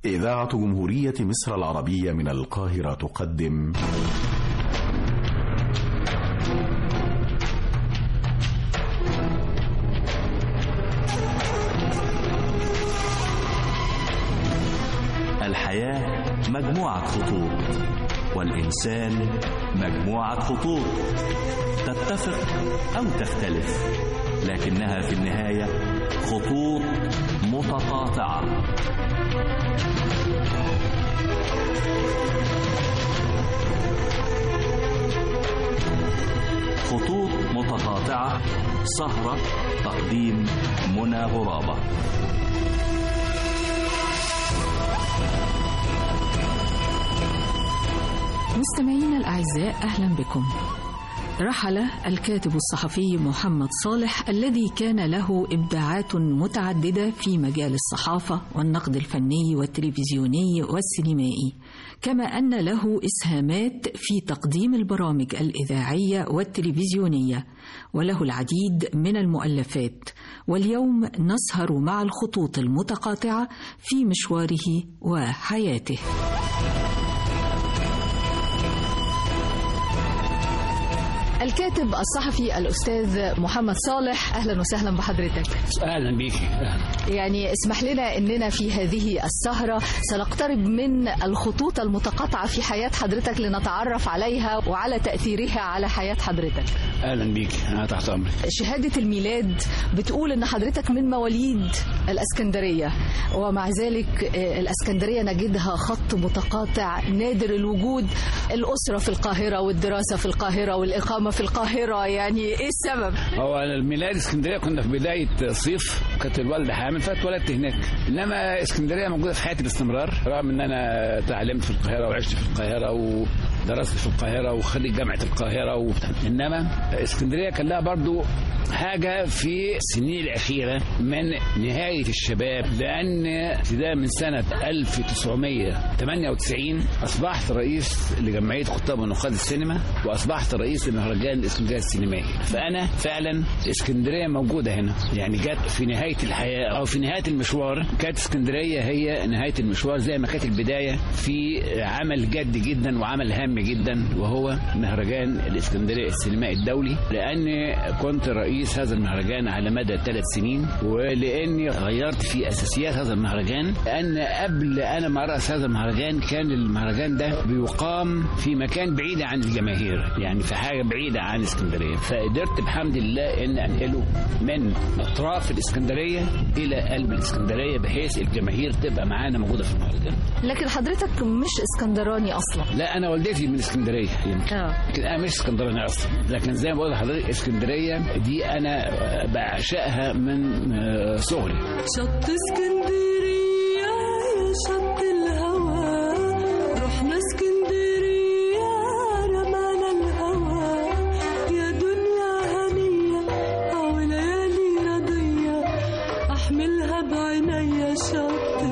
إذاعة جمهورية مصر العربية من القاهرة تقدم الحياة مجموعة خطوط والإنسان مجموعة خطوط تتفق أو تختلف لكنها في النهاية خطوط متقاطعة خطوط متقاطعة سهرة تقديم منى غرابة مستمعينا الأعزاء أهلا بكم رحل الكاتب الصحفي محمد صالح الذي كان له إبداعات متعددة في مجال الصحافة والنقد الفني والتلفزيوني والسينمائي كما أن له إسهامات في تقديم البرامج الإذاعية والتلفزيونية وله العديد من المؤلفات واليوم نسهر مع الخطوط المتقاطعة في مشواره وحياته الكاتب الصحفي الأستاذ محمد صالح أهلا وسهلا بحضرتك اهلا بيكي يعني اسمح لنا أننا في هذه السهرة سنقترب من الخطوط المتقاطعة في حياة حضرتك لنتعرف عليها وعلى تأثيرها على حياة حضرتك اهلا بيكي انا تحت امرك شهادة الميلاد بتقول أن حضرتك من مواليد الأسكندرية ومع ذلك آه، الأسكندرية نجدها خط متقاطع نادر الوجود الأسرة في القاهرة والدراسة في القاهرة والإقامة في القاهرة يعني إيه السبب؟ هو أنا الميلاد اسكندريه كنا في بدايه صيف كانت الوالده حامل فاتولدت هناك انما اسكندريه موجوده في حياتي باستمرار رغم ان انا تعلمت في القاهره وعشت في القاهره ودرست في القاهره وخريج جامعه القاهره وبتاع. انما اسكندريه كان لها برضو حاجه في السنين الاخيره من نهايه الشباب لان ابتداء من سنه 1998 اصبحت رئيس لجمعيه خطاب ونقاد السينما واصبحت رئيس لمهرجان الاسكندريه السينمائي فانا فعلا اسكندريه موجوده هنا يعني جت في نهايه الحياه او في نهايه المشوار كانت اسكندريه هي نهايه المشوار زي ما كانت البدايه في عمل جد جدا وعمل هام جدا وهو مهرجان الاسكندريه السينمائي الدولي لان كنت رئيس هذا المهرجان على مدى ثلاث سنين ولاني غيرت في اساسيات هذا المهرجان لان قبل انا ما راس هذا المهرجان كان المهرجان ده بيقام في مكان بعيد عن الجماهير يعني في حاجه بعيده عن اسكندريه فقدرت بحمد الله ان انقله من اطراف الاسكندريه الى قلب الاسكندريه بحيث الجماهير تبقى معانا موجوده في المهرجان لكن حضرتك مش اسكندراني أصلا لا انا والدتي من اسكندريه يمكن آه. لكن انا مش اسكندراني اصلا لكن زي ما بقول لحضرتك اسكندريه دي انا بعشقها من آه، صغري شط اسكندرية يا شط الهوى رحنا اسكندرية رمانا الهوى يا دنيا هنية أو ليالي رضية أحملها بعينيا شط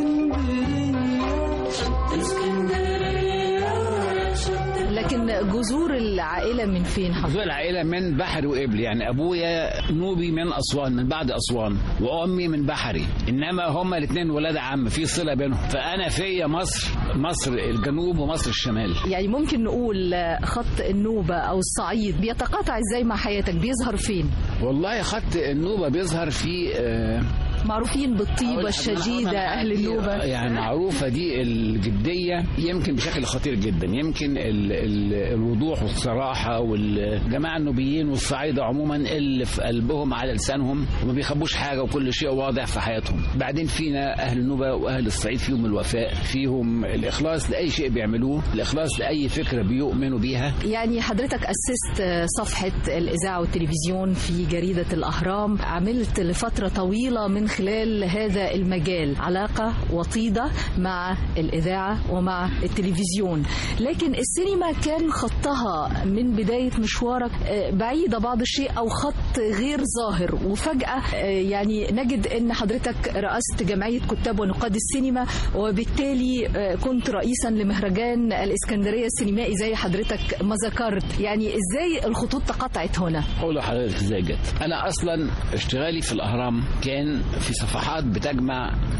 اسكندرية شط اسكندرية يا شط لكن جذور العائلة من فين حضرتك؟ زوج العائله من بحري وقبل يعني ابويا نوبي من اسوان من بعد اسوان وامي من بحري انما هما الاثنين ولاد عم في صله بينهم فانا فيا مصر مصر الجنوب ومصر الشمال يعني ممكن نقول خط النوبة أو الصعيد بيتقاطع إزاي مع حياتك بيظهر فين؟ والله خط النوبه بيظهر في آه، معروفين بالطيبة الشديدة أهل النوبة يعني معروفة دي الجدية يمكن بشكل خطير جدا يمكن ال ال الوضوح والصراحة والجماعة النوبيين والصعايدة عموما اللي في قلبهم على لسانهم وما بيخبوش حاجة وكل شيء واضح في حياتهم بعدين فينا أهل النوبة وأهل الصعيد فيهم الوفاء فيهم الإخلاص لأي شيء بيعملوه الإخلاص لأي فكرة بيؤمنوا بيها يعني حضرتك أسست صفحة الإذاعة والتلفزيون في جريدة الأهرام عملت لفترة طويلة من خلال هذا المجال علاقة وطيدة مع الإذاعة ومع التلفزيون لكن السينما كان خطها من بداية مشوارك آه، بعيدة بعض الشيء أو خط غير ظاهر وفجأة آه، يعني نجد أن حضرتك رأست جمعية كتاب ونقاد السينما وبالتالي آه، كنت رئيسا لمهرجان الإسكندرية السينمائي زي حضرتك ما ذكرت يعني إزاي الخطوط تقاطعت هنا أقول لحضرتك ازاي جت انا اصلا اشتغالي في الاهرام كان في صفحات بتجمع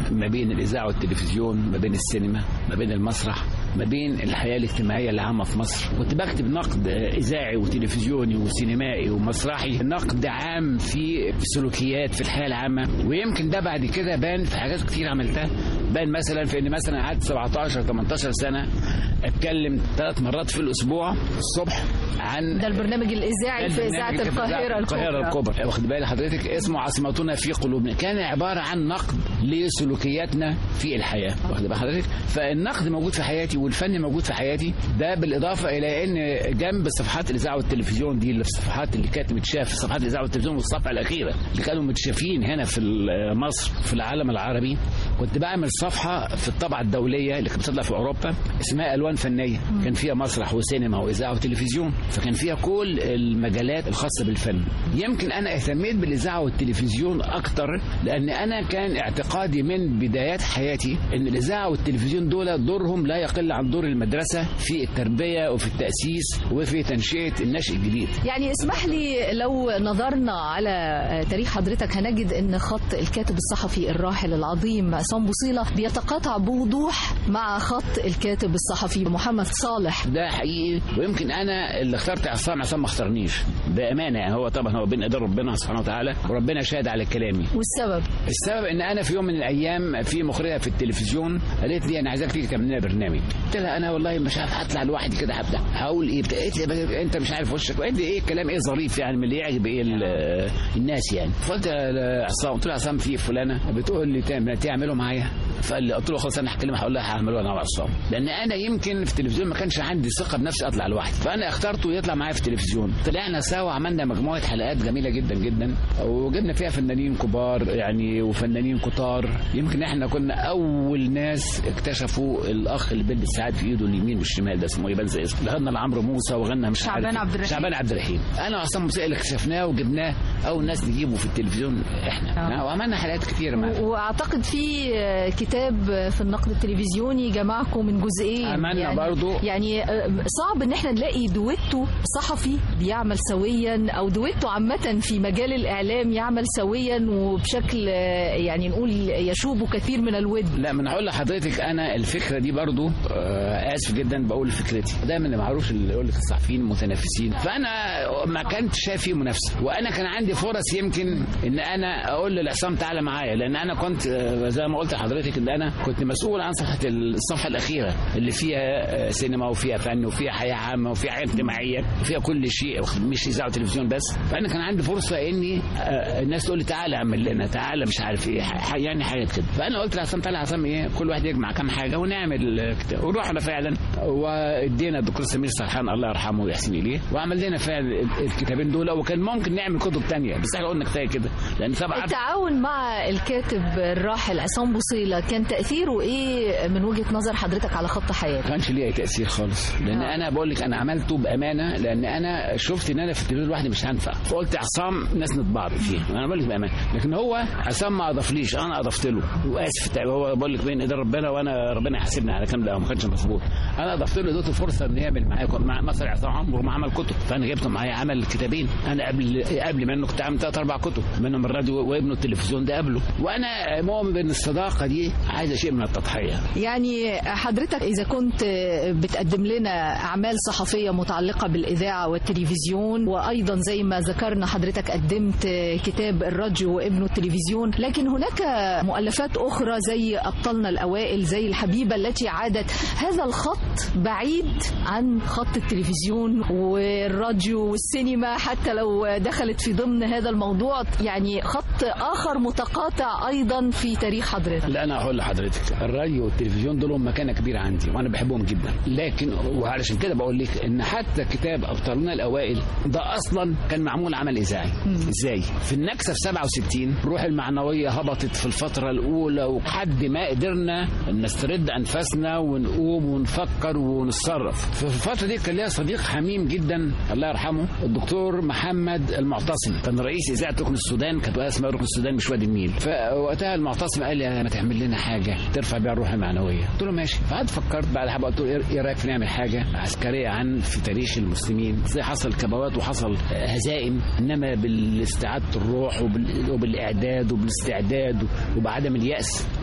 ما بين الاذاعه والتلفزيون ما بين السينما ما بين المسرح ما بين الحياه الاجتماعيه العامه في مصر كنت بكتب نقد اذاعي وتلفزيوني وسينمائي ومسرحي نقد عام في سلوكيات في الحياه العامه ويمكن ده بعد كده بان في حاجات كتير عملتها بان مثلا في ان مثلا قعدت 17 18 سنه اتكلم ثلاث مرات في الاسبوع الصبح عن ده البرنامج الاذاعي في اذاعه البرنامج في القاهره القاهره الكبرى الكبرى واخد بالك حضرتك اسمه عاصمتنا في قلوبنا كان عباره عن نقد لسلوكياتنا في الحياه واخد بال حضرتك فالنقد موجود في حياتي والفن موجود في حياتي ده بالاضافه الى ان جنب صفحات الاذاعه والتلفزيون دي اللي في الصفحات اللي كانت متشاف في صفحات الاذاعه والتلفزيون والصفحه الاخيره اللي كانوا متشافين هنا في مصر في العالم العربي كنت بعمل صفحه في الطبعه الدوليه اللي كانت بتطلع في اوروبا اسمها الوان فنيه كان فيها مسرح وسينما واذاعه وتلفزيون فكان فيها كل المجالات الخاصه بالفن يمكن انا اهتميت بالاذاعه والتلفزيون اكتر لان انا كان اعتقادي من بدايات حياتي ان الاذاعه والتلفزيون دول دورهم لا يقل عن دور المدرسه في التربيه وفي التاسيس وفي تنشئه النشء الجديد يعني اسمح لي لو نظرنا على تاريخ حضرتك هنجد ان خط الكاتب الصحفي الراحل العظيم عصام بوصيله بيتقاطع بوضوح مع خط الكاتب الصحفي محمد صالح ده حقيقي ويمكن انا اللي اخترت عصام عصام ما اختارنيش بامانه يعني هو طبعا هو بين ايدين ربنا سبحانه وتعالى وربنا شاهد على كلامي والسبب السبب ان انا في يوم من الايام في مخرجه في التلفزيون قالت لي انا عايزاك تيجي تعمل لنا برنامج قلت لها انا والله مش عارف هطلع لوحدي كده هبدا هقول ايه قالت لي انت مش عارف وشك قالت لي ايه الكلام ايه ظريف يعني من اللي يعجب ايه ال- الناس يعني فقلت عصام قلت له عصام في فلانه بتقول لي تعمل تعمله معايا فقال لي قلت له خلاص انا هكلمها هقول لها هعمله انا وعصام لان انا يمكن في التلفزيون ما كانش عندي ثقه بنفسي اطلع لوحدي فانا اخترته يطلع معايا في التلفزيون طلعنا سوا عملنا مجموعه حلقات جميله جدا جدا وجبنا فيها فنانين كبار يعني وفنانين كتار يمكن احنا كنا اول ناس اكتشفوا الاخ اللي بيلبس ساعات في ايده اليمين والشمال ده اسمه ايه بنسى اسمه غنى لعمرو موسى وغنى مش شعبان عارف إيه. عبد الرحيم. شعبان عبد الرحيم انا وعصام موسى اللي اكتشفناه وجبناه اول ناس نجيبه في التلفزيون احنا آه. وعملنا حلقات كتير معاه واعتقد في كتاب في النقد التلفزيوني جمعكم من جزئين عملنا يعني برضو. يعني صعب ان احنا نلاقي دويتو صحفي بيعمل سويا او دويتو عامه في مجال الاعلام يعمل سويا وبشكل يعني نقول يشوب كثير من الود لا من هقول لحضرتك انا الفكره دي برضو آه، اسف جدا بقول فكرتي دايما اللي معروف اللي يقول لك الصحفيين متنافسين فانا ما كنت شايف فيه منافسه وانا كان عندي فرص يمكن ان انا اقول للعصام تعالى معايا لان انا كنت آه، زي ما قلت لحضرتك ان انا كنت مسؤول عن صفحه الصفحه الاخيره اللي فيها آه، سينما وفيها فن وفيها حياه عامه وفيها حياه اجتماعيه وفيها كل شيء مش اذاعه وتلفزيون بس فانا كان عندي فرصه اني آه، الناس تقول لي تعالى اعمل لنا تعالى مش عارف ايه ح- يعني حاجات كده فانا قلت لعصام تعالى عصام ايه كل واحد يجمع كام حاجه ونعمل آه، كتاب ورحنا فعلا وادينا الدكتور سمير سرحان الله يرحمه ويحسن اليه وعمل لنا فعلا ال- الكتابين دول وكان ممكن نعمل كتب تانية بس احنا قلنا كفايه كده لان طبعا التعاون مع الكاتب الراحل عصام بوصيله كان تاثيره ايه من وجهه نظر حضرتك على خط ما حياتك كانش ليه اي تاثير خالص لان آه. انا بقول لك انا عملته بامانه لان انا شفت ان انا في التلفزيون لوحدي مش هنفع فقلت عصام نسند بعض فيه انا بقول لك بامانه لكن هو عصام ما اضافليش انا اضفت له واسف تعب هو بقول لك بين ايدين ربنا وانا ربنا يحاسبني على كام ده ما كانش مظبوط انا اضفت له اديته فرصه ان يعمل معايا مع مثلا عصام عمره ما عمل كتب فانا جبته معايا عمل كتابين انا قبل قبل منه كنت عامل ثلاث اربع كتب منهم الراديو وابنه التلفزيون ده قبله وانا مؤمن بان الصداقه دي عايزه شيء من التضحيه يعني حضرتك إذا كنت بتقدم لنا أعمال صحفية متعلقة بالإذاعة والتلفزيون وأيضا زي ما ذكرنا حضرتك قدمت كتاب الراديو وابنه التلفزيون لكن هناك مؤلفات أخرى زي أبطالنا الأوائل زي الحبيبة التي عادت هذا الخط بعيد عن خط التلفزيون والراديو والسينما حتى لو دخلت في ضمن هذا الموضوع يعني خط آخر متقاطع أيضا في تاريخ حضرتك لا انا هقول لحضرتك الراديو والتلفزيون دول لهم مكانه كبيره عندي وانا بحبهم جدا لكن وعلشان كده بقول لك ان حتى كتاب ابطالنا الاوائل ده اصلا كان معمول عمل اذاعي ازاي في النكسه في 67 الروح المعنويه هبطت في الفتره الاولى وحد ما قدرنا نسترد انفاسنا ونقوم ونفكر ونتصرف في الفتره دي كان ليا صديق حميم جدا الله يرحمه الدكتور محمد المعتصم كان رئيس اذاعه ركن السودان كانت اسمها ركن السودان مش وادي النيل فوقتها المعتصم قال لي ما تعمل لنا حاجه ترفع بيها الروح المعنويه قلت له ماشي فقعدت فكرت بعد حبه قلت له إيه- ايه رايك في نعمل حاجه عسكريه عن في تاريخ المسلمين ازاي حصل كبوات وحصل آه، هزائم انما بالاستعاده الروح وبال- وبالاعداد وبالاستعداد وبعدم الياس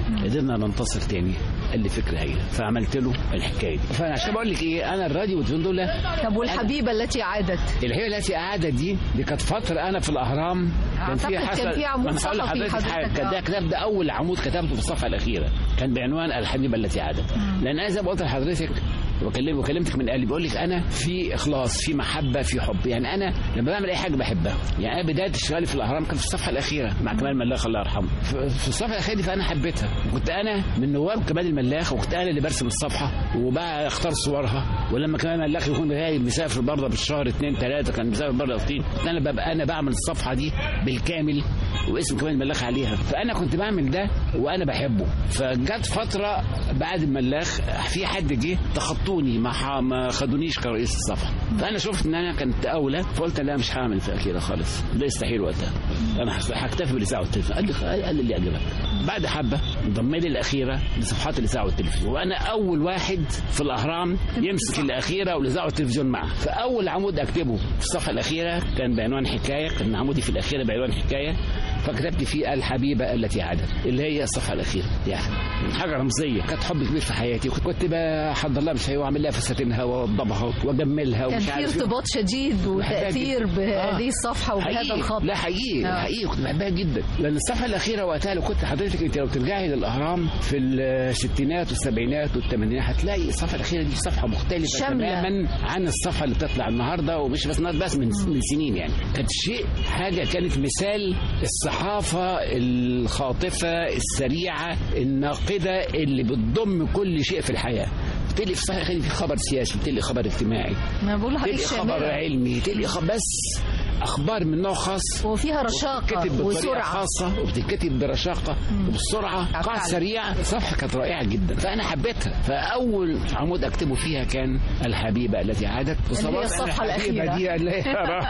قدرنا ننتصر تاني قال لي فكره هايله فعملت له الحكايه دي فانا عشان بقول لك ايه انا الراديو والتلفزيون دول طب والحبيبه التي عادت الحقيقه التي قعدت دي دي كانت فتره انا في الاهرام كان في أعتقد كان في عمود ما أنا هقول صحفي لحضرتك حضرتك، حاجة، كان ده آه. كتاب ده اول عمود كتبته في الصفحه الاخيره كان بعنوان الحبيبه التي عادت لان انا زي ما قلت لحضرتك وكلم وكلمتك من قلبي بقول لك انا في اخلاص في محبه في حب يعني انا لما بعمل اي حاجه بحبها يعني انا بدايه اشتغالي في الاهرام كان في الصفحه الاخيره مع كمال ملاخ الله يرحمه في في الصفحه الاخيره دي فانا حبيتها وكنت انا من نواب كمال الملاخ وكنت انا اللي برسم الصفحه وبقى اختار صورها ولما كمال الملاخ يكون غايب مسافر بره بالشهر اثنين ثلاثه كان مسافر بره فين انا ببقى انا بعمل الصفحه دي بالكامل واسم كمان الملاخ عليها فانا كنت بعمل ده وانا بحبه فجت فتره بعد الملاخ في حد جه تخطوني ما ح- ما خدونيش كرئيس الصفحه فانا شفت ان انا كنت اولى فقلت لا مش هعمل في كده خالص ده يستحيل وقتها انا هس- هكتفي بالاذاعه والتلفزيون قال لي قال لي اللي يعجبك بعد حبه انضم لي الاخيره لصفحات الاذاعه والتلفزيون وانا اول واحد في الاهرام يمسك الاخيره والاذاعه والتلفزيون معه فاول عمود اكتبه في الصفحه الاخيره كان بعنوان حكايه كان عمودي في الاخيره بعنوان حكايه فكتبت فيه الحبيبه التي عادت اللي هي الصفحه الاخيره يعني حاجه رمزيه كانت حب كبير في حياتي كنت بحضر لها مش واعمل لها فساتينها واوضبها واجملها كان ومش في عارف إيه. ارتباط شديد وتاثير جداً. بهذه آه. الصفحه وبهذا حقيقي. الخط لا حقيقي آه. حقيقي كنت بحبها جدا لان الصفحه الاخيره وقتها لو كنت حضرتك انت لو ترجعي للاهرام في الستينات والسبعينات والثمانينات هتلاقي الصفحه الاخيره دي صفحه مختلفه شاملة. تماما عن الصفحه اللي بتطلع النهارده ومش بس النهارده بس من, من سنين يعني كانت شيء حاجه كانت مثال الصحافه الخاطفه السريعه الناقده اللي بتضم كل شيء في الحياه بتلاقي في الصفحه الاخيره في خبر سياسي بتلاقي خبر اجتماعي انا بقول لحضرتك تلاقي خبر شامله علمي تلاقي خبر بس اخبار من نوع خاص وفيها رشاقه بتتكتب بطريقه وسرعه خاصه وبتتكتب برشاقه وبالسرعه فعلا. قاع سريع صفحه كانت رائعه جدا فانا حبيتها فاول عمود اكتبه فيها كان الحبيبه التي عادت اللي هي الصفحة الحبيبة الأخيرة. دي اللي هي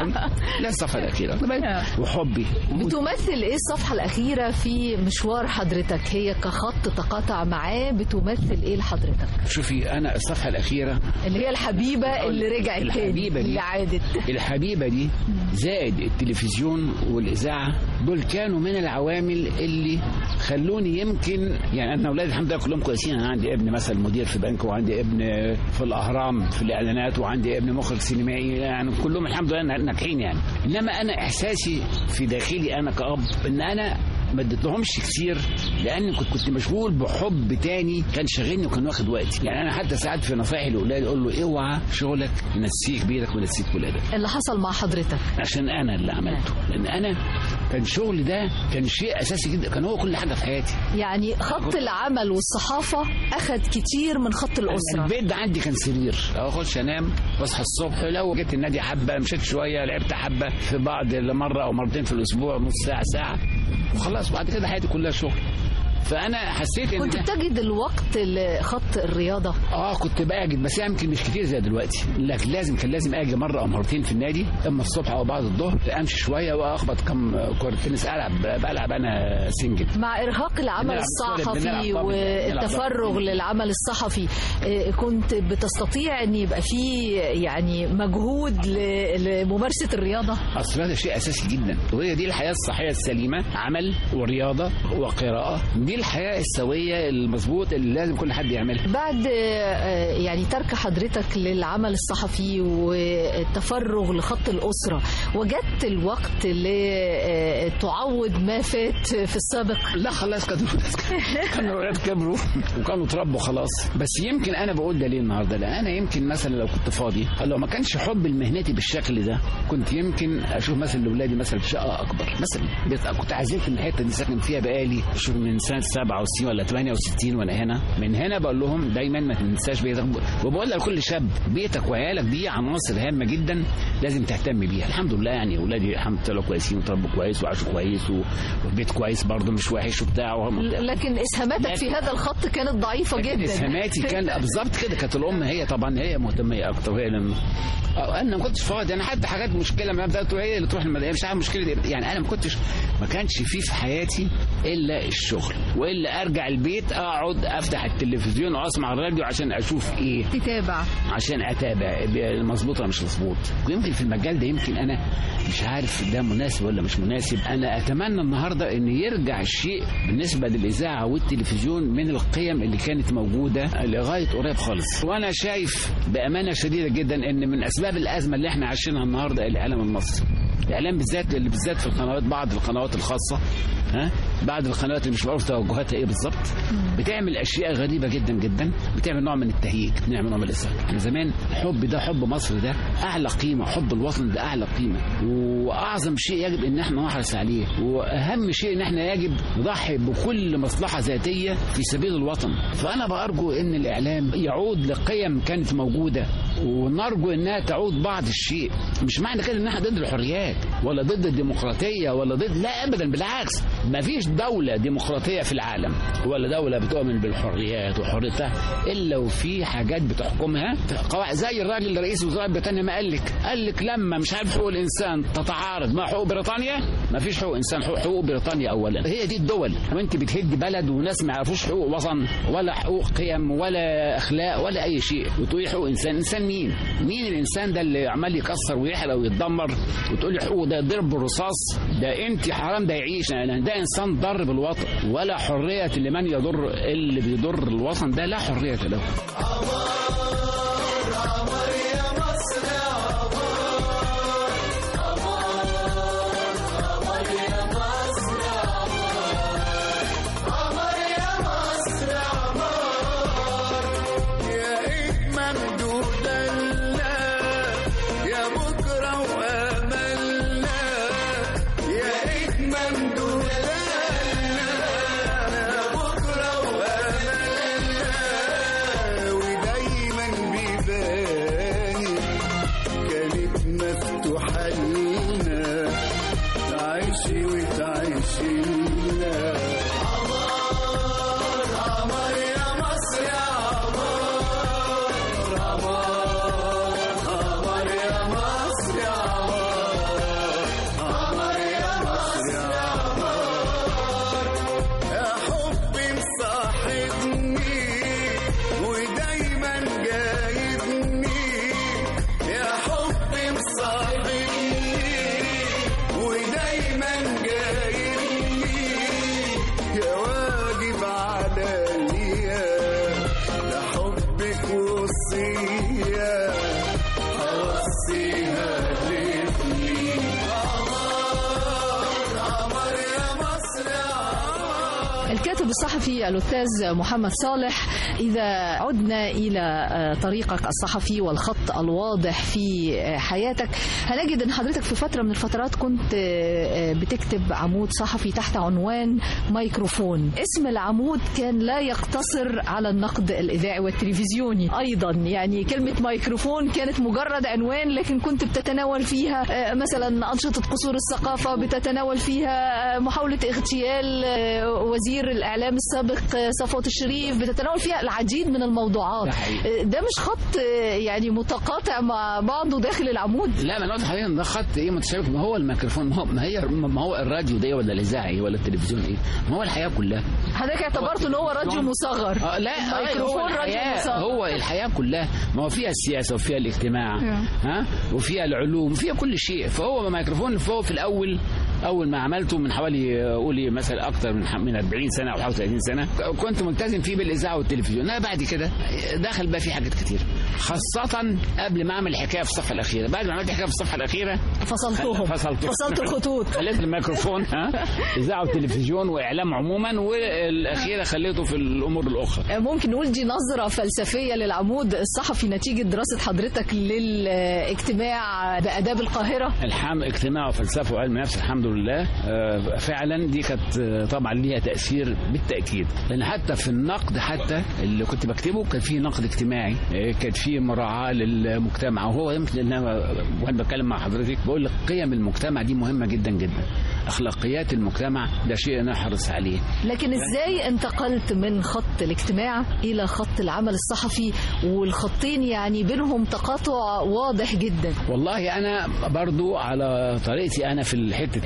لا الصفحه الاخيره وحبي بتمثل ايه الصفحه الاخيره في مشوار حضرتك هي كخط تقاطع معاه بتمثل ايه لحضرتك شوفي انا الصفحه الاخيره اللي هي الحبيبه اللي رجعت تاني الحبيبة دي. اللي عادت الحبيبة دي زائد التلفزيون والإذاعة دول كانوا من العوامل اللي خلوني يمكن يعني أنا أولادي الحمد لله كلهم كويسين أنا عندي ابن مثلا مدير في بنك وعندي ابن في الأهرام في الإعلانات وعندي ابن مخرج سينمائي يعني كلهم الحمد لله ناجحين يعني إنما أنا إحساسي في داخلي أنا كأب إن أنا ما اديتلهمش كتير لان كنت كنت مشغول بحب تاني كان شاغلني وكان واخد وقتي يعني انا حتى ساعات في نصايحي لاولادي اقول له اوعى شغلك ينسيك بيتك وينسيك ولادك اللي حصل مع حضرتك عشان انا اللي عملته لان انا كان شغلي ده كان شيء اساسي جدا كان هو كل حاجه في حياتي يعني خط العمل والصحافه اخذ كتير من خط الاسره البيت ده عندي كان سرير لو اخش انام واصحى الصبح لو جيت النادي حبه مشيت شويه لعبت حبه في بعض مره او مرتين في الاسبوع نص ساعه ساعه وخلاص بعد كده حياتي كلها شغل فانا حسيت ان كنت بتجد الوقت لخط الرياضه اه كنت باجد بس يمكن مش كتير زي دلوقتي لكن لازم كان لازم اجي مره او مرتين في النادي اما الصبح او بعد الظهر امشي شويه واخبط كم كره تنس العب بلعب انا سنجل مع ارهاق العمل بنلعب كورة، الصحفي بنلعب طبل، بنلعب والتفرغ طبل. للعمل الصحفي آه، كنت بتستطيع ان يبقى في يعني مجهود ل- لممارسه الرياضه اصل هذا شيء اساسي جدا وهي دي الحياه الصحيه السليمه عمل ورياضه وقراءه دي الحياه السويه المظبوط اللي لازم كل حد يعملها بعد آه، يعني ترك حضرتك للعمل الصحفي والتفرغ لخط الأسرة وجدت الوقت لتعوض ما فات في السابق لا خلاص كانوا كانوا الولاد كبروا وكانوا اتربوا خلاص بس يمكن انا بقول ده ليه النهارده لان انا يمكن مثلا لو كنت فاضي لو ما كانش حب لمهنتي بالشكل ده كنت يمكن اشوف مثلا لاولادي مثلا في شقه اكبر مثلا بس كنت عزلت من الحته دي ساكن فيها بقالي شوف من سنه 67 ولا 68 وانا هنا من هنا بقول لهم دايما ما تنساش بيتك وبقول لكل شاب بيتك وعيالك دي عناصر هامه جدا لازم تهتم بيها الحمد لله يعني اولادي الحمد لله كويسين وتربوا كويس وعاشوا كويس و- والبيت كويس برضه مش وحش وبتاع وهم لكن إسهاماتك في هذا الخط كانت ضعيفة لكن جدا اسهاماتي كان بالظبط كده كانت الام هي طبعا هي مهتمه اكتر وهي لما آه، انا ما كنتش فاضي انا حتى حاجات مشكله ما بدات هي اللي تروح المدرسه مش عارف مشكله إيه. يعني انا ما كنتش ما كانش في في حياتي الا الشغل والا ارجع البيت اقعد افتح التلفزيون واسمع الراديو عشان اشوف ايه تتابع عشان اتابع مظبوط ولا مش مظبوط ويمكن في المجال ده يمكن انا مش عارف ده مناسب ولا مش مناسب انا اتمنى النهارده ان يرجع الشيء بالنسبه للاذاعه والتلفزيون من القيم اللي كانت موجوده لغايه قريب خالص وانا شايف بامانه شديده جدا ان من اسباب الازمه اللي احنا عايشينها النهارده الاعلام المصري الاعلام بالذات اللي بالذات في القنوات بعض القنوات الخاصه ها بعض القنوات اللي مش معروف توجهاتها ايه بالظبط بتعمل اشياء غريبه جدا جدا بتعمل نوع من التهييج بتعمل نوع من الاسراء احنا زمان حب ده حب مصر ده اعلى قيمه حب الوطن ده اعلى قيمه واعظم شيء يجب ان احنا نحرص عليه واهم شيء ان احنا يجب نضحي بكل مصلحه ذاتيه في سبيل الوطن فانا بارجو ان الاعلام يعود لقيم كانت موجوده ونرجو انها تعود بعض الشيء مش معنى كده ان احنا ضد الحريات ولا ضد الديمقراطيه ولا ضد لا ابدا بالعكس ما فيش دوله ديمقراطيه في العالم ولا دوله بتؤمن بالحريات وحريتها الا وفي حاجات بتحكمها قواعد زي الراجل رئيس وزراء بريطانيا ما قال لك قال لك لما مش عارف حقوق الانسان تتعارض مع حقوق بريطانيا ما فيش حقوق انسان حقوق, حقوق بريطانيا اولا هي دي الدول وانت بتهد بلد وناس ما يعرفوش حقوق وطن ولا حقوق قيم ولا اخلاق ولا اي شيء وتقولي حقوق انسان انسان مين مين الانسان ده اللي عمال يكسر ويحرق ويتدمر وتقولي حقوق ده ضرب الرصاص ده انت حرام ده يعيش يعني ده انسان ضر بالوطن ولا حريه لمن يضر اللي بيضر الوطن ده لا حريه له يا إيد ممدودة لنا يا بكرة وأملنا يا إيد ممدودة لنا يا بكرة وأملنا ودايما بيباني كانت مفتوحة لنا تعيشي وتعيشي لنا قمر يا مصر يا قمر يا مصر يا قمر يا مصر يا يا حبي مصاحبني ودايما جايبني يا حبي مصاحبني ودايما جايبني يا واجب عليا لحبك وصية هوصيها لابني قمر قمر يا مصر يا قمر الكاتب الصحفي الأستاذ محمد صالح إذا عدنا إلى آه، طريقك الصحفي والخط الواضح في آه، حياتك هنجد أن حضرتك في فترة من الفترات كنت آه، آه، بتكتب عمود صحفي تحت عنوان ميكروفون اسم العمود كان لا يقتصر على النقد الإذاعي والتلفزيوني أيضا يعني كلمة ميكروفون كانت مجرد عنوان لكن كنت بتتناول فيها آه، مثلا أنشطة قصور الثقافة بتتناول فيها آه، محاولة اغتيال آه، وزير الإعلام السابق آه، صفوت الشريف بتتناول فيها العديد من الموضوعات ده حقيقي. آه، ده مش خط آه، يعني متقاطع مع بعضه داخل العمود لا ما انا قلت حاليا ده خط ايه متشابك ما هو الميكروفون ما هو ما هي ما هو الراديو ده ولا الاذاعه ايه ولا التلفزيون ايه ما هو الحياه كلها حضرتك اعتبرت ان هو راديو مصغر آه لا آه، الميكروفون هو راديو الحياة مصغر هو الحياة كلها ما هو فيها السياسة وفيها الاجتماع ها وفيها العلوم وفيها كل شيء فهو ميكروفون فهو في الأول أول ما عملته من حوالي آه، قولي مثلا أكتر من ح- من 40 سنة أو حوالي 30 سنة كنت ملتزم فيه بالإذاعة والتلفزيون أنا بعد كده دخل بقى في حاجات كتير خاصة قبل ما أعمل الحكاية في الصفحة الأخيرة بعد ما عملت الحكاية في الصفحة الأخيرة فصلتهم فصلت فصلت الخطوط خليت الميكروفون ها اذاعه وتلفزيون واعلام عموما والاخيره خليته في الامور الاخرى ممكن نقول دي نظرة فلسفية للعمود الصحفي نتيجة دراسة حضرتك للاجتماع بآداب القاهرة الحام اجتماع وفلسفه وعلم نفس الحمد لله آه، فعلا دي كانت آه، طبعا ليها تاثير بالتاكيد لان حتى في النقد حتى اللي كنت بكتبه كان فيه نقد اجتماعي آه، كان فيه مراعاه للمجتمع وهو يمكن ان انا وانا بتكلم مع حضرتك بقول لك قيم المجتمع دي مهمه جدا جدا اخلاقيات المجتمع ده شيء نحرص عليه لكن ازاي انتقلت من خط الاجتماع الى خط العمل الصحفي والخطين يعني بينهم تقاطع واضح جدا والله انا برضو على طريقتي انا في حته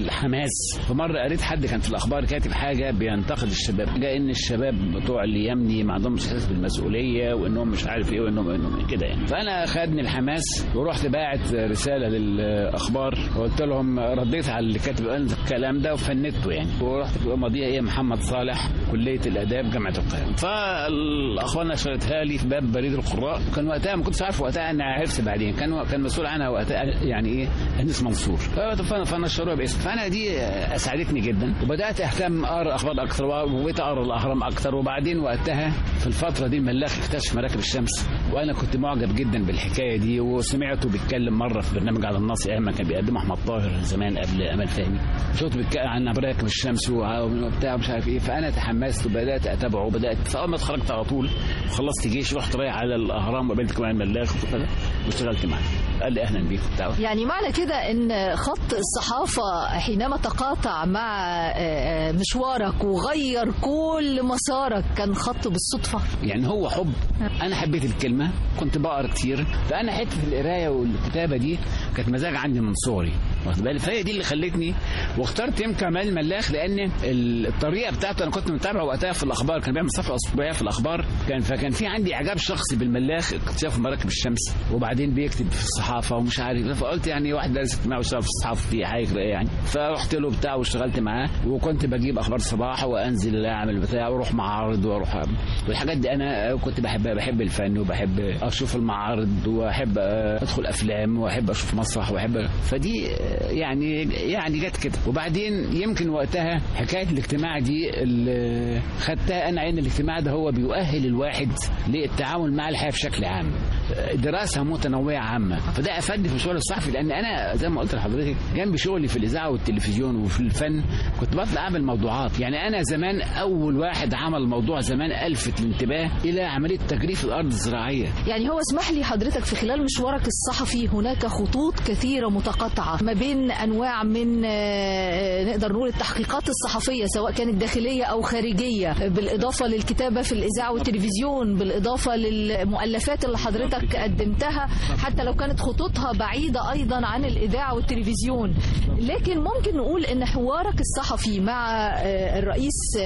الحماس فمره قريت حد كان في الاخبار كاتب حاجه بينتقد الشباب جاء ان الشباب بتوع اليمني ما عندهمش احساس بالمسؤوليه وانهم مش عارف ايه وانهم انهم كده يعني فانا خدني الحماس ورحت باعت رساله للاخبار وقلت لهم رديت على اللي كاتب الكلام ده وفندته يعني ورحت ماضيه ايه محمد صالح كليه الاداب جامعه القاهره فالاخبار نشرتها لي في باب بريد القراء كان وقتها ما كنتش عارف وقتها انا عرفت بعدين كان كان مسؤول عنها وقتها يعني ايه انس منصور ف- فنشروها باسم فانا دي اسعدتني جدا وبدات اهتم اقرا اخبار اكتر وبقيت اقرا الاهرام اكتر وبعدين وقتها في الفتره دي الملاح اكتشف مراكب الشمس وانا كنت معجب جدا بالحكايه دي وسمعته بيتكلم مره في برنامج على النص ايام ما كان بيقدمه احمد طاهر زمان قبل امل فهمي شفت بيتكلم عن مراكب الشمس وبتاع مش عارف ايه فانا تحمست وبدات اتابعه وبدات فاول ما اتخرجت على طول وخلصت جيش رحت رايح على الاهرام وقابلت كمان الملاح وكده واشتغلت معاه قال لي اهلا بيك وبتاع يعني معنى كده ان خط الصحافة حينما تقاطع مع آه، آه، مشوارك وغير كل مسارك كان خط بالصدفة يعني هو حب انا حبيت الكلمه كنت بقرا كتير فانا حته القرايه والكتابه دي كانت مزاج عندي من صغري واخد بالك فهي دي اللي خلتني واخترت يمكن كمال الملاخ لان الطريقه بتاعته انا كنت متابعه وقتها في الاخبار كان بيعمل صفحه اسبوعيه في الاخبار كان فكان في عندي اعجاب شخصي بالملاخ اكتشاف مراكب الشمس وبعدين بيكتب في الصحافه ومش عارف إيه. فقلت يعني واحد دارس اجتماع واشتغل في الصحافه دي حاجه كده يعني فرحت له بتاع واشتغلت معاه وكنت بجيب اخبار الصباح وانزل اعمل بتاع واروح معارض واروح والحاجات دي انا كنت بحبها بحب الفن وبحب اشوف المعارض واحب ادخل افلام واحب اشوف مسرح واحب فدي يعني يعني جت كده وبعدين يمكن وقتها حكايه الاجتماع دي اللي خدتها انا عين الاجتماع ده هو بيؤهل الواحد للتعامل مع الحياه بشكل عام دراسه متنوعه عامه فده افادني في الشغل الصحفي لان انا زي ما قلت لحضرتك جنب شغلي في الاذاعه والتلفزيون وفي الفن كنت بطلع اعمل موضوعات يعني انا زمان اول واحد عمل موضوع زمان الفت الانتباه الى عمليه تجريف الارض الزراعيه يعني هو اسمح لي حضرتك في خلال مشوارك الصحفي هناك خطوط كثيرة متقاطعة ما بين أنواع من آه، نقدر نقول التحقيقات الصحفية سواء كانت داخلية أو خارجية بالإضافة للكتابة في الإذاعة والتلفزيون بالإضافة للمؤلفات اللي حضرتك قدمتها حتى لو كانت خطوطها بعيدة أيضا عن الإذاعة والتلفزيون لكن ممكن نقول أن حوارك الصحفي مع آه، الرئيس آه،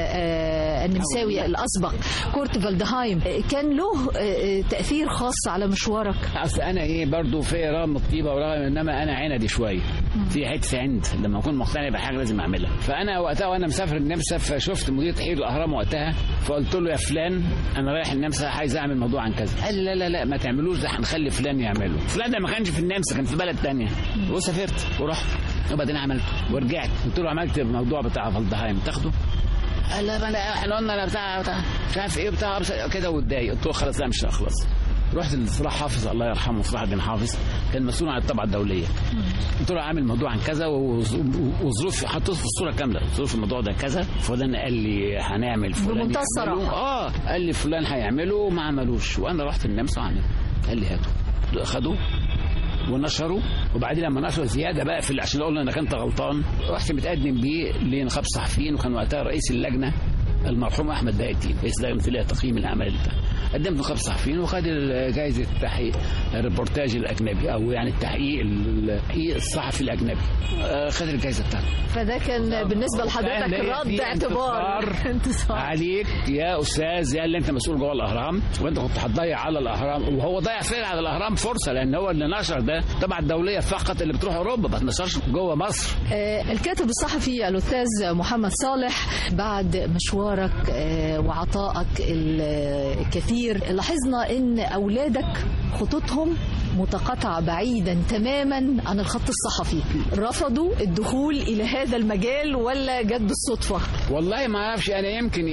آه، النمساوي الأسبق كورت فالدهايم آه، كان له آه، تأثير خاص على مشوارك اصل انا ايه برضو في رغم الطيبه ورغم انما انا عندي شويه في حته عند لما اكون مقتنع بحاجه لازم اعملها فانا وقتها وانا مسافر النمسا فشفت مدير تحرير الاهرام وقتها فقلت له يا فلان انا رايح النمسا عايز اعمل موضوع عن كذا قال لي لا لا لا ما تعملوش ده هنخلي فلان يعمله فلان ده ما كانش في النمسا كان في بلد تانية وسافرت ورحت وبعدين عملت ورجعت قلت له عملت الموضوع بتاع فالدهايم تاخده قال لا ما انا احنا قلنا انا بتاع بتاع مش عارف ايه بتاع بس كده واتضايق قلت له خلاص لا مش هخلص رحت لصلاح حافظ الله يرحمه صلاح الدين حافظ كان مسؤول عن الطبعه الدوليه قلت له عامل موضوع عن كذا وظ- وظروف حطيت في الصوره كامله ظروف الموضوع ده كذا فلان قال لي هنعمل فلان بمنتهى يعمله. الصراحة. اه قال لي فلان هيعمله وما عملوش وانا رحت النمسا وعملت قال لي هاته خدوه ونشروا وبعدين لما نشروا زياده بقى في عشان اقول انك انت غلطان رحت متقدم بيه لنقابه الصحفيين وكان وقتها رئيس اللجنه المرحوم احمد بهاء الدين رئيس لجنه اللي هي تقييم الاعمال بتاع قدمت نقابه الصحفيين وخد جائزه التحقيق الريبورتاج الاجنبي او يعني التحقيق التحقيق الصحفي الاجنبي آه، خد الجائزه بتاعته فده كان بالنسبة لحضرتك كان ليا رد في اعتبار انتصار انتصار عليك يا استاذ يا اللي انت مسؤول جوه الاهرام وانت كنت هتضيع على الاهرام وهو ضيع فعلا على الاهرام فرصه لان هو اللي نشر ده طبعا الدوليه فقط اللي بتروح اوروبا ما تنشرش جوه مصر آه، الكاتب الصحفي الأستاذ محمد صالح بعد مشوارك آه، وعطائك ال- الكثير لاحظنا أن أولادك خطوطهم متقاطعة بعيدا تماما عن الخط الصحفي رفضوا الدخول إلى هذا المجال ولا جت بالصدفة والله ما اعرفش انا يمكن ايه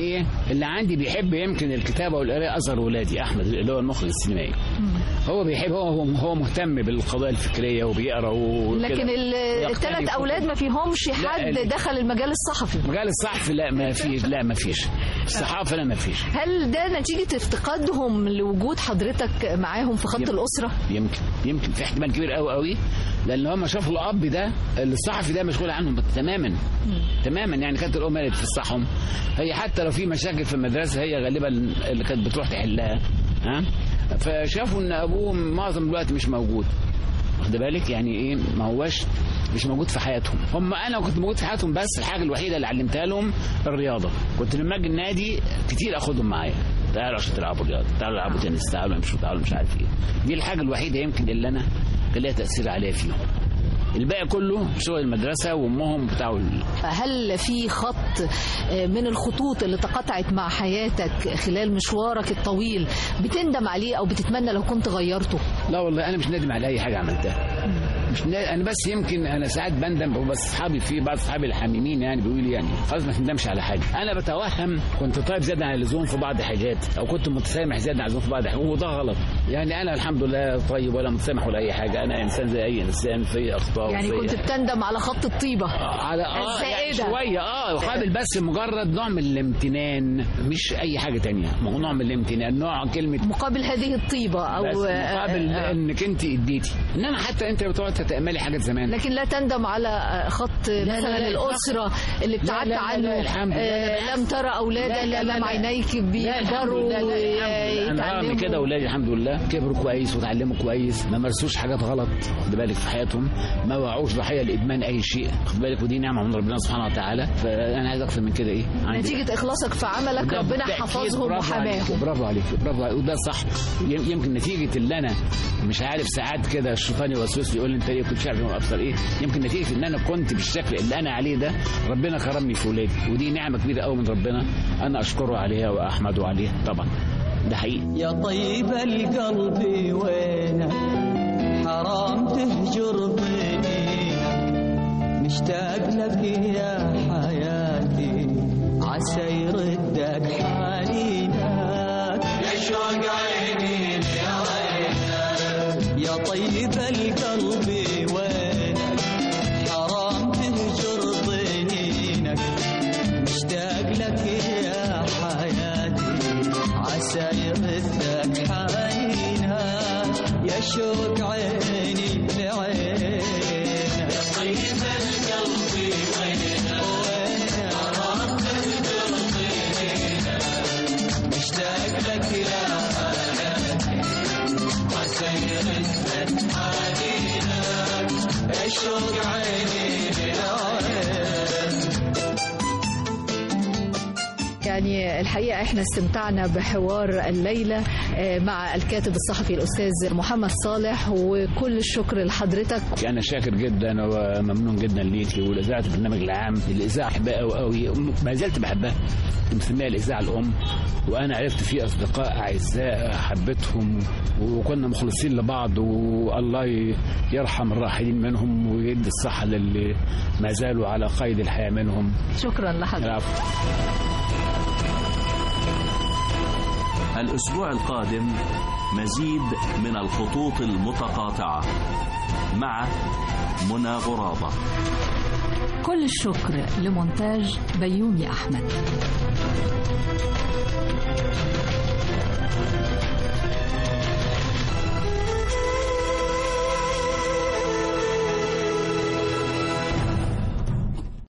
اللي عندي بيحب يمكن الكتابه والقراءه اصغر ولادي احمد اللي هو المخرج السينمائي هو بيحب هو هو, هو مهتم بالقضايا الفكريه وبيقرا وكده. لكن ال- يقتني الثلاث في- اولاد ما فيهمش حد ال- دخل المجال الصحفي مجال الصحفي لا ما فيش لا ما فيش الصحافه لا ما فيش هل ده نتيجة افتقادهم لوجود حضرتك معاهم في خط يمكن. الأسرة؟ يمكن يمكن في احتمال كبير قوي قوي لان هم شافوا الاب ده الصحفي ده مشغول عنهم تماما تماما يعني كانت الام هي اللي تفسحهم هي حتى لو في مشاكل في المدرسه هي غالبا اللي كانت بتروح تحلها ها فشافوا ان ابوهم معظم الوقت مش موجود واخد بالك يعني ايه ما هوش مش موجود في حياتهم هم انا كنت موجود في حياتهم بس الحاجه الوحيده اللي علمتها لهم الرياضه كنت لما اجي النادي كتير اخدهم معايا تعالوا عشان تلعبوا رياضه تعالوا العبوا تنس تعالوا امشوا تعالوا مش عارف ايه دي الحاجه الوحيده يمكن اللي انا كان ليها تاثير عليا فيهم الباقي كله شغل المدرسه وامهم بتاعوا ال- هل في خط من الخطوط اللي تقاطعت مع حياتك خلال مشوارك الطويل بتندم عليه أو بتتمنى لو كنت غيرته؟ لا والله انا مش ندم على اي حاجه عملتها مش نا... انا بس يمكن انا ساعات بندم بس اصحابي في بعض اصحابي الحميمين يعني بيقولوا لي يعني خلاص ما تندمش على حاجه انا بتوهم كنت طيب زياده عن اللزوم في بعض الحاجات او كنت متسامح زياده عن اللزوم في بعض الحاجات وده غلط يعني انا الحمد لله طيب ولا متسامح ولا اي حاجه انا انسان زي اي انسان في اخطاء يعني وفي- كنت بتندم على خط الطيبة على اه يعني الزائدة. شويه اه قابل بس مجرد نوع من الامتنان مش اي حاجه تانية نوع من الامتنان نوع كلمه مقابل هذه الطيبة أو بس مقابل آه، آه. انك انت اديتي انما حتى انت بتقعد تتاملي حاجات زمان لكن لا تندم على خط لا، مثلا لا، الأسرة اللي لا، ابتعدت لا، لا، عنه لا، الحمد لله. آه، لا، لم ترى لا، أولادك لا، لا، أمام لا. عينيك لا، الحمد بيكبروا لله، لا، الحمد لله. انا رغم كده ويتعلموا اولادي الحمد لله كبروا كويس وتعلموا كويس ما مارسوش حاجات غلط خد بالك في حياتهم ما وقعوش ضحيه لادمان اي شيء خد بالك ودي نعمه من ربنا سبحانه وتعالى فانا عايز اكتر من كده ايه عندي نتيجة إخلاصك في عملك ده ربنا بالتأكيد حفظهم برافو عليك، وحماهم برافو عليك برافو عليك وده صح يم- يمكن نتيجه اللي انا مش عارف ساعات كده الشيطان يوسوس لي يقول لي انت ليه كنت عارف ابصر ايه يمكن نتيجه ان انا كنت بالشكل اللي انا عليه ده ربنا كرمني في ولادي ودي نعمه كبيره قوي من ربنا انا اشكره عليها واحمده عليها طبعا ده حقيقي يا طيب القلب وينك حرام تهجر بيني مشتاق لك يا حياتي عسى يردك حنينك يا شوق عيني يا عينك يا طيب القلب وينك حرام تهجر ضنينك مشتاق لك يا حياتي عسى يردك حنينها يا شوق عيني لعينك يا طيب القلب وينك حرام تهجر ضنينك مشتاق لك يا حياتي عسى يردك حنينك يا شوق عيني لعينك يعني الحقيقة احنا استمتعنا بحوار الليلة آه، مع الكاتب الصحفي الأستاذ محمد صالح وكل الشكر لحضرتك انا شاكر جدا وممنون جدا ليكي ولاذاعه البرنامج العام الاذاعه بحبها قوي قوي ما زلت بحبها كنت مسميها الاذاعه الام وانا عرفت في اصدقاء اعزاء حبيتهم وكنا مخلصين لبعض والله ي- يرحم الراحلين منهم ويدي الصحه للي ما زالوا على قيد الحياه منهم شكرا لحضرتك العفو الأسبوع القادم مزيد من الخطوط المتقاطعة مع منى غرابة كل الشكر لمونتاج بيومي أحمد